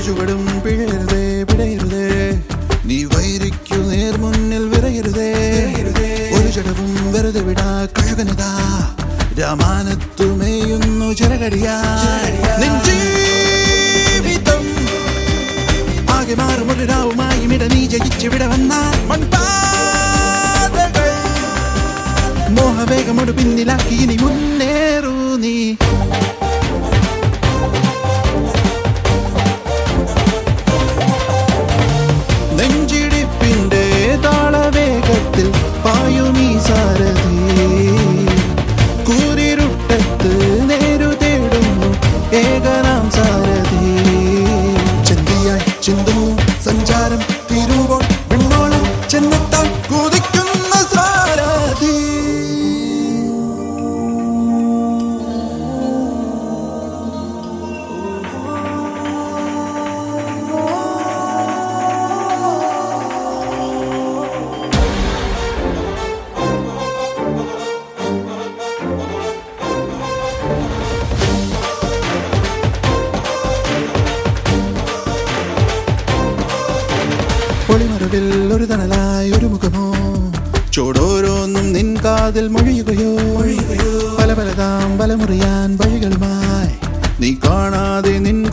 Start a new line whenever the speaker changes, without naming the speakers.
ചുവടും പിഴയരുതേ പിഴയരുതേ നീ വൈരിക്കു നേർ മുന്നിൽ വിറയരുതേ ഒരു ചടവും വെറുതെ വിടാ കഴുകനതാ രാമാനത്തുമേയുന്നു ചിറകടിയാ നിൻ ജീവിതം ആകെ മാറും ഒരു രാവുമായി ഇട നീ ജയിച്ചിവിടെ വന്നാൽ മൺപാതകൾ മോഹവേഗമൊരു പിന്നിലാക്കി ഇനി മുന്നേറൂ നീ നെഞ്ചിടിപ്പിന്റെ താളവേഗത്തിൽ പായുമീ സാരഥി കൂരിരുട്ടത്ത് നേരു തേടുന്നു ഏകനാം സാരഥി ചെന്തിയായി ചിന്തുന്നു സഞ്ചാരം തീരുമ്പോൾ വിണ്ണോളം ചെന്നെത്താൻ കുതിക്കുന്ന സാരഥി ഒളിമറവിൽ ഒരു തണലായി ഒരു മുഖമോ ചോടോരോന്നും നിൻ കാതിൽ മൊഴിയുകയോ പല പലതാം ബലമുറിയാൻ വഴികളുമായി നീ കാണാതെ നിൻ